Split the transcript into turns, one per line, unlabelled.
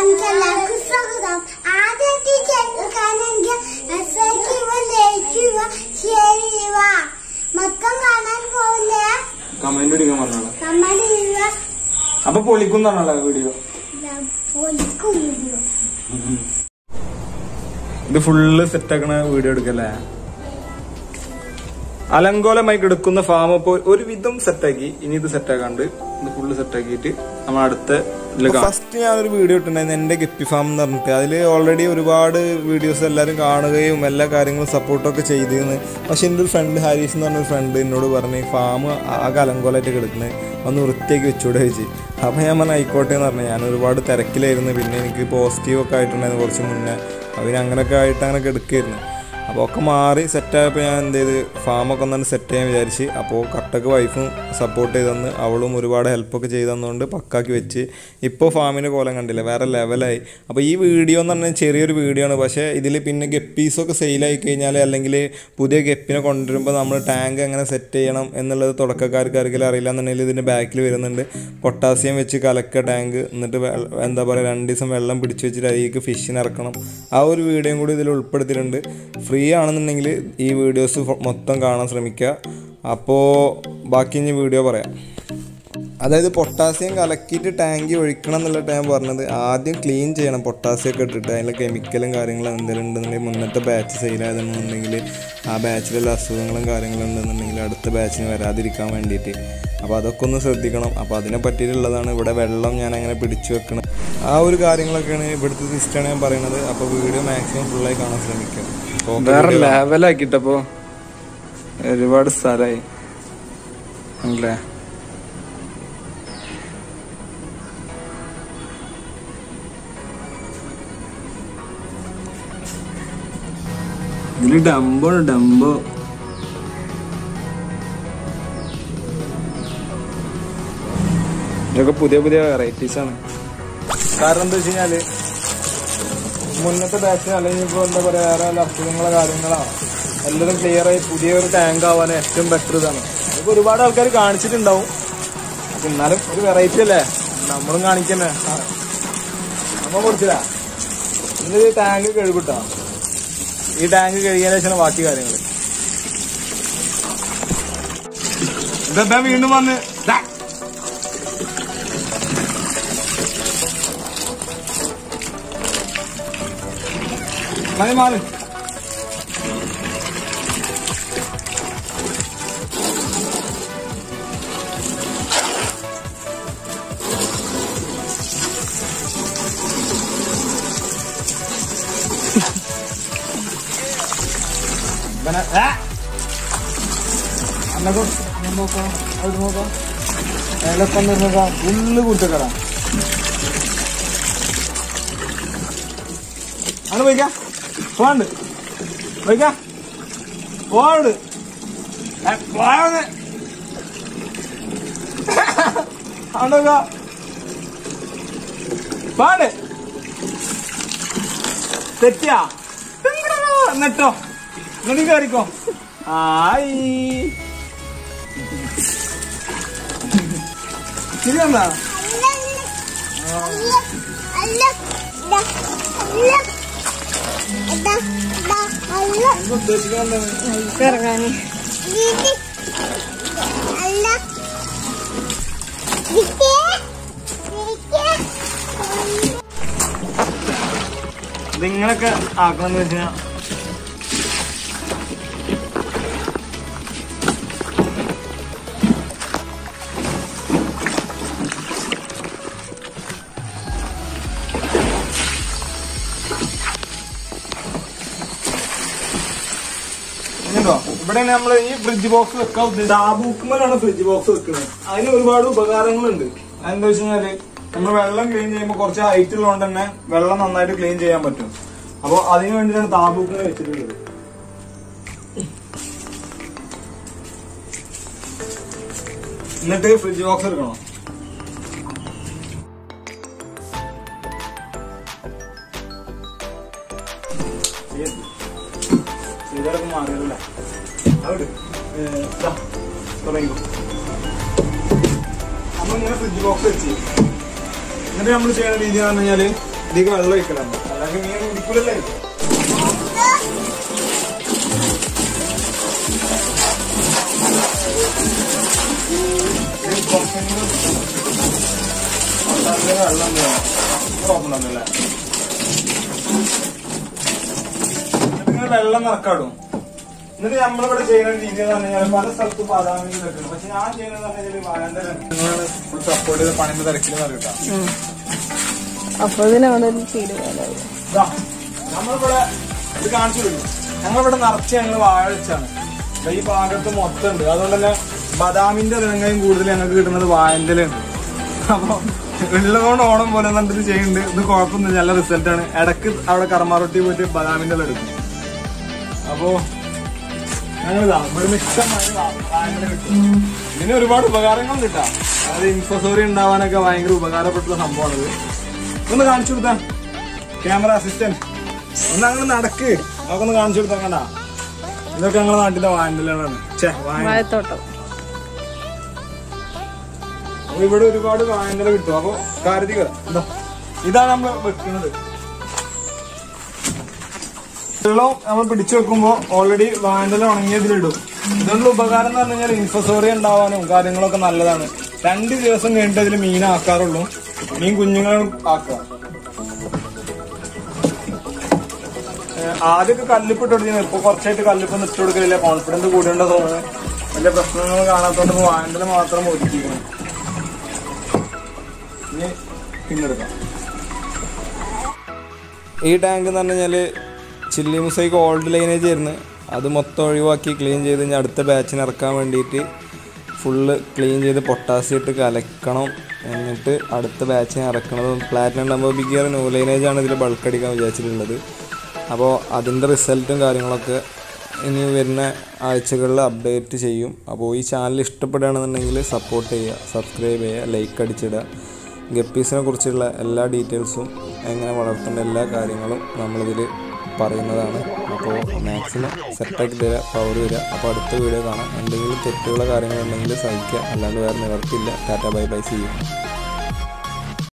ചാനലിലേക്ക് എല്ലാവർക്കും സ്വാഗതം ആദ്യമായിട്ട് ചാനൽ കാണാനെങ്കിൽ മെസ്സേജ് ലയിക്കുക ഷെയർ ചെയ്യുക മൊത്തം കാണാൻ പോവില്ല
കമന്റ് അടിക്കാൻ പറഞ്ഞോളാം
കമന്റ് ചെയ്യുക
അപ്പൊ പൊളിക്കുന്നാണല്ലോ വീഡിയോ
പൊളിക്കും വീഡിയോ
ഇത് ഫുള്ള് സെറ്റ് ആക്കണ വീഡിയോ എടുക്കല്ലേ അലങ്കോലമായി കിടക്കുന്ന ഫാം ഇപ്പൊ ഒരുവിധം സെറ്റാക്കി ഇനി ഇത് സെറ്റാക്കാണ്ട് ഇത് ഫുള്ള് സെറ്റാക്കിയിട്ട് നമ്മൾ അടുത്ത ഫസ്റ്റ് ഞാനൊരു വീഡിയോ ഇട്ടിട്ടുണ്ടായിരുന്നു എന്റെ ഗപ്പി ഫാം എന്ന് പറഞ്ഞിട്ട് അതിൽ ഓൾറെഡി ഒരുപാട് വീഡിയോസ് എല്ലാവരും കാണുകയും എല്ലാ കാര്യങ്ങളും സപ്പോർട്ടൊക്കെ ചെയ്തിരുന്നു പക്ഷെ എൻ്റെ ഒരു ഫ്രണ്ട് ഹാരീസ് എന്ന് പറഞ്ഞൊരു ഫ്രണ്ട് എന്നോട് പറഞ്ഞ് ഫാം ആകെ അലങ്കോലമായിട്ട് കിടക്കുന്നത് ഒന്ന് വൃത്തിയാക്കി വെച്ചൂടെ വെച്ച് അപ്പോൾ ഞാൻ പറഞ്ഞു ആയിക്കോട്ടെ എന്ന് പറഞ്ഞു ഞാൻ ഒരുപാട് തിരക്കിലായിരുന്നു പിന്നെ എനിക്ക് പോസിറ്റീവ് ഒക്കെ ആയിട്ടുണ്ടായിരുന്നു കുറച്ച് മുന്നേ അതിന് അങ്ങനെയൊക്കെ ആയിട്ട് അങ്ങനെ കിടക്കായിരുന്നു അപ്പോൾ ഒക്കെ മാറി സെറ്റായപ്പോൾ ഞാൻ എന്ത് ചെയ്ത് ഫാമൊക്കെ ഒന്നാണ് സെറ്റ് ചെയ്യാൻ വിചാരിച്ച് അപ്പോൾ കട്ടക്ക് വൈഫും സപ്പോർട്ട് ചെയ്ത് തന്ന് അവളും ഒരുപാട് ഹെൽപ്പൊക്കെ ചെയ്ത് തന്നുകൊണ്ട് പക്കാക്കി വെച്ച് ഇപ്പോൾ ഫാമിൻ്റെ കോലം കണ്ടില്ല വേറെ ലെവലായി അപ്പോൾ ഈ വീഡിയോ എന്ന് പറഞ്ഞാൽ ചെറിയൊരു വീഡിയോ ആണ് പക്ഷേ ഇതിൽ പിന്നെ ഗപ്പീസൊക്കെ സെയിലായി കഴിഞ്ഞാൽ അല്ലെങ്കിൽ പുതിയ ഗപ്പിനെ കൊണ്ടുവരുമ്പോൾ നമ്മൾ ടാങ്ക് എങ്ങനെ സെറ്റ് ചെയ്യണം എന്നുള്ളത് തുടക്കക്കാർക്ക് ആർക്കെങ്കിലും അറിയില്ല എന്നുണ്ടെങ്കിൽ ഇതിൻ്റെ ബാക്കിൽ വരുന്നുണ്ട് പൊട്ടാസ്യം വെച്ച് കലക്ക ടാങ്ക് എന്നിട്ട് വെ- എന്താ പറയുക രണ്ട് ദിവസം വെള്ളം പിടിച്ച് വെച്ചിട്ട് അതിലേക്ക് ഫിഷിനെ ഇറക്കണം ആ ഒരു വീഡിയോയും കൂടി ഇതിൽ ഉൾപ്പെടുത്തിയിട്ടുണ്ട് ഫ്രീ ആണെന്നുണ്ടെങ്കിൽ ഈ വീഡിയോസ് മൊത്തം കാണാൻ ശ്രമിക്കുക അപ്പോൾ ബാക്കി ഇനി വീഡിയോ പറയാം അതായത് പൊട്ടാസ്യം കലക്കിയിട്ട് ടാങ്കി ഒഴിക്കണം എന്നുള്ള ടൈം പറഞ്ഞത് ആദ്യം ക്ലീൻ ചെയ്യണം പൊട്ടാസ്യം ഒക്കെ ഇട്ടിട്ട് അതിലെ കെമിക്കലും കാര്യങ്ങളും എന്തെങ്കിലും ഉണ്ടെന്നുണ്ടെങ്കിൽ മുന്നത്തെ ബാച്ച് സെയിലായതെന്നുണ്ടെങ്കിൽ ആ ബാച്ചിലുള്ള അസുഖങ്ങളും കാര്യങ്ങളും ഉണ്ടെന്നുണ്ടെങ്കിൽ അടുത്ത ബാച്ചിന് വരാതിരിക്കാൻ വേണ്ടിയിട്ട് അപ്പോൾ അതൊക്കെ ഒന്ന് ശ്രദ്ധിക്കണം അപ്പോൾ അതിനെ പറ്റിയിട്ടുള്ളതാണ് ഇവിടെ വെള്ളം ഞാൻ അങ്ങനെ പിടിച്ചു വെക്കണം ആ ഒരു കാര്യങ്ങളൊക്കെയാണ് ഇവിടുത്തെ സിസ്റ്റമാണ് ഞാൻ പറയുന്നത് അപ്പോൾ വീഡിയോ മാക്സിമം ഫുള്ളായി കാണാൻ ശ്രമിക്കുക അപ്പോൾ
വേറെ ലെവലാക്കിട്ടപ്പോ ഒരുപാട് സ്ഥലമായി അല്ലേ ഇതില് ഡംബോ ആണ് ഡംബോ ഇതൊക്കെ പുതിയ പുതിയ വെറൈറ്റീസ് ആണ്
കാരണം എന്താ വെച്ച് കഴിഞ്ഞാല് മുന്നത്തെ ബാച്ച് അല്ലെങ്കിൽ ഇപ്പൊ എന്താ പറയാ വേറെ വല്ല അസുഖങ്ങളോ കാര്യങ്ങളോ എല്ലാവരും ക്ലിയർ ആയി പുതിയൊരു ടാങ്ക് ആവാൻ ഏറ്റവും ബെറ്റർ ഇതാണ് ഇപ്പൊ ഒരുപാട് ആൾക്കാർ കാണിച്ചിട്ടുണ്ടാവും പക്ഷെ എന്നാലും ഒരു വെറൈറ്റി അല്ലേ നമ്മളും കാണിക്കന്നെ ആ. നമ്മ കൊടുത്തില്ല ഇന്ന് ടാങ്ക് കഴുകിട്ടോ ഈ ടാങ്ക് കഴുകിയതിനു ശേഷം ബാക്കി കാര്യങ്ങൾ ഇതെന്താ വീണ്ടും വന്ന് ദാ. മതി മാറി ഇവനെ ആ! അന്നൊക്കെ ഇങ്ങ് നോക്കാം അവിടെ നോക്കാം മേലൊക്കെ ഒന്ന് നോക്കാം ഫുള്ള് കുറ്റക്കട അങ്ങനെ പോയിക്കാ പോണ്ട് പോയിക്കാ പോണ്ട് പോയാ അവിടെ പാട് തെറ്റിയാ എന്നിട്ടോ എന്നിട്ട് കയറിക്കോ ആയി ശരിയെന്നാ
അല്ല അല്ല ദാ, അല്ല ദാ, ദാ, അല്ല
ഉദ്ദേശിക്കുന്നത്
ഇറങ്ങാന്
ഇത് അല്ല ഇത് ഇത്
ഇതിങ്ങനൊക്കെ ആക്കണമെന്ന് വെച്ചാൽ ഇതുണ്ടോ? ഇവിടെ നമ്മൾ ഈ ഫ്രിഡ്ജ് ബോക്സ് വെക്കാൻ ഉദ്ദേശിച്ചത് ആ ബുക്കുമ്പോഴാണ് ഫ്രിഡ്ജ് ബോക്സ് വെക്കുന്നത് അതിന് ഒരുപാട് ഉപകാരങ്ങളുണ്ട് അതെന്താ വെച്ച് കഴിഞ്ഞാല് നമ്മൾ വെള്ളം ക്ലീൻ ചെയ്യുമ്പോൾ കുറച്ച് ഹൈറ്റ് ഉള്ളതുകൊണ്ട് തന്നെ വെള്ളം നന്നായിട്ട് ക്ലീൻ ചെയ്യാൻ പറ്റും അപ്പോൾ അതിന് വേണ്ടിയിട്ടാണ് താബൂക്കിനെ വെച്ചിട്ടുള്ളത് എന്നിട്ട് ഫ്രിഡ്ജ് ബോക്സ് എടുക്കണം ചെയ്തൊക്കെ മാറിയല്ലേ അവിടെ തുടങ്ങിക്കോ അപ്പൊ ഇങ്ങനെ ഫ്രിഡ്ജ് ബോക്സ് വെച്ച് എന്നിട്ട് നമ്മൾ ചെയ്യുന്ന രീതി എന്ന് പറഞ്ഞു കഴിഞ്ഞാല് ഇതിലേക്ക് വെള്ളം ഒഴിക്കണം അല്ലെങ്കിൽ മീൻ കുടിക്കൂലല്ലേ ഇത് കുറച്ചെങ്കിലും നല്ല വെള്ളം വേണം പ്രോബ്ലം ഒന്നുമില്ല നിങ്ങൾ വെള്ളം നിറക്കാടും എന്നിട്ട് നമ്മളിവിടെ ചെയ്യുന്ന രീതി എന്ന് പറഞ്ഞാൽ പല സ്ഥലത്തും ബാദാമിൽ വെക്കണം പക്ഷെ ഞാൻ ചെയ്യുന്നത് പറഞ്ഞാൽ വാഴന്റെ നിങ്ങളാണ് ഫുൾ സപ്പോർട്ട് ചെയ്ത് പണിന്റെ തിരക്കിൽ അറിയട്ടാ
അപ്പൊ ഇതിനവിടെ ഒരു തീരുമാനമായി
ഇതാ, നമ്മളിവിടെ ഇത് കാണിച്ചു തരും ഞങ്ങളിവിടെ നിറച്ച് ഞങ്ങൾ വാഴ വെച്ചാണ് ദാ ഈ ഭാഗത്ത് മൊത്തം ഉണ്ട് അതുകൊണ്ട് തന്നെ ബദാമിന്റെ തേങ്ങയും കൂടുതൽ ഞങ്ങൾക്ക് കിട്ടുന്നത് വാഴന്റെ ഉണ്ട് അപ്പൊ ഉള്ളതുകൊണ്ട് ഓണം പോലെ എന്നിട്ട് ഇത് ചെയ്യുന്നുണ്ട് ഇത് കുഴപ്പമൊന്നും നല്ല റിസൾട്ട് ആണ് ഇടക്ക് അവിടെ കർമാറൊട്ടി പോയിട്ട് ബദാമിന്റെ ഇല എടുക്കും അപ്പോ ഞങ്ങളിതാ ഇവിടെ മിക്കമായി വാഴന്റെ കിട്ടും ഇതിന് ഒരുപാട് ഉപകാരങ്ങൾ കിട്ടാം അതായത് ഇൻഫോസോറി ഉണ്ടാവാനൊക്കെ ഭയങ്കര ഉപകാരപ്പെട്ടുള്ള സംഭവമാണിത് ഒന്ന് കാണിച്ചു കൊടുത്താ ക്യാമറ അസിസ്റ്റന്റ് ഒന്ന് അങ്ങനെ നടക്ക് നമുക്കൊന്ന് കാണിച്ചു കൊടുത്താ കണ്ട ഇതൊക്കെ ഞങ്ങളുടെ നാട്ടിലെ വായനലാണ് ഛേ വായന
വാഴത്തോട്ടം
അപ്പൊ ഇവിടെ ഒരുപാട് വായനല കിട്ടും അപ്പൊ കാര്യത്തിൽ എന്താ ഇതാണ് നമ്മൾ വെക്കുന്നത് വെള്ളം നമ്മൾ പിടിച്ചു വെക്കുമ്പോ ഓൾറെഡി വായനല ഉണങ്ങിയതിലിടും ഇതുകൊണ്ടുള്ള ഉപകാരം എന്ന് പറഞ്ഞു കഴിഞ്ഞാൽ ഇൻഫസോറി ഉണ്ടാവാനും കാര്യങ്ങളൊക്കെ നല്ലതാണ് രണ്ട് ദിവസം കഴിഞ്ഞിട്ട് അതിൽ മീൻ ആക്കാറുള്ളൂ മീൻ കുഞ്ഞുങ്ങളും ആക്കുക ഏഹ് ആദ്യമൊക്കെ കല്ലിപ്പ് ഇട്ട് കൊടുത്തിരുന്നു ഇപ്പൊ കുറച്ചായിട്ട് കല്ലിപ്പ് ഇട്ട് കൊടുക്കലില്ല കോൺഫിഡൻസ് കൂടിയുണ്ടോ തോന്നുന്നു വലിയ പ്രശ്നങ്ങൾ കാണാത്തോണ്ട് വായനല മാത്രം ഒതുക്കിയിരിക്കണം ഇനി പിന്നെടുക്കാം
ഈ ടാങ്ക് എന്ന് പറഞ്ഞു കഴിഞ്ഞാൽ ചില്ലി മുസൈക്ക് ഓൾഡ് ലൈനേജ് ആയിരുന്നു അത് മൊത്തം ഒഴിവാക്കി ക്ലീൻ ചെയ്ത് ഇനി അടുത്ത ബാച്ചിന് ഇറക്കാൻ വേണ്ടിയിട്ട് ഫുള്ള് ക്ലീൻ ചെയ്ത് പൊട്ടാസ്യം ഇട്ട് കലക്കണം എന്നിട്ട് അടുത്ത ബാച്ചിന് ഇറക്കണത് platinum dumbo big ear new lineage ആണ് ഇതിൽ ബൾക്ക് അടിക്കാൻ വിചാരിച്ചിട്ടുള്ളത് അപ്പോൾ അതിൻ്റെ റിസൾട്ടും കാര്യങ്ങളൊക്കെ ഇനി വരുന്ന ആഴ്ചകളിൽ അപ്ഡേറ്റ് ചെയ്യും അപ്പോൾ ഈ ചാനൽ ഇഷ്ടപ്പെടുകയാണെന്നുണ്ടെങ്കിൽ സപ്പോർട്ട് ചെയ്യുക സബ്സ്ക്രൈബ് ചെയ്യുക ലൈക്ക് അടിച്ചിടുക ഗപ്പീസിനെ കുറിച്ചുള്ള എല്ലാ ഡീറ്റെയിൽസും എങ്ങനെ വളർത്തേണ്ട എല്ലാ കാര്യങ്ങളും നമ്മളിതിൽ പറയുന്നതാണ് അപ്പോൾ മാക്സിമം സെറ്റാക്കി തരിക പവർ തരിക അപ്പോൾ അടുത്ത വീഡിയോ കാണാം എന്തെങ്കിലും തെറ്റുകളോ കാര്യങ്ങളുണ്ടെങ്കിൽ സഹിക്കുക അല്ലാണ്ട് വേറെ നിവർത്തില്ല ടാറ്റ ബൈ ബൈ ചെയ്യും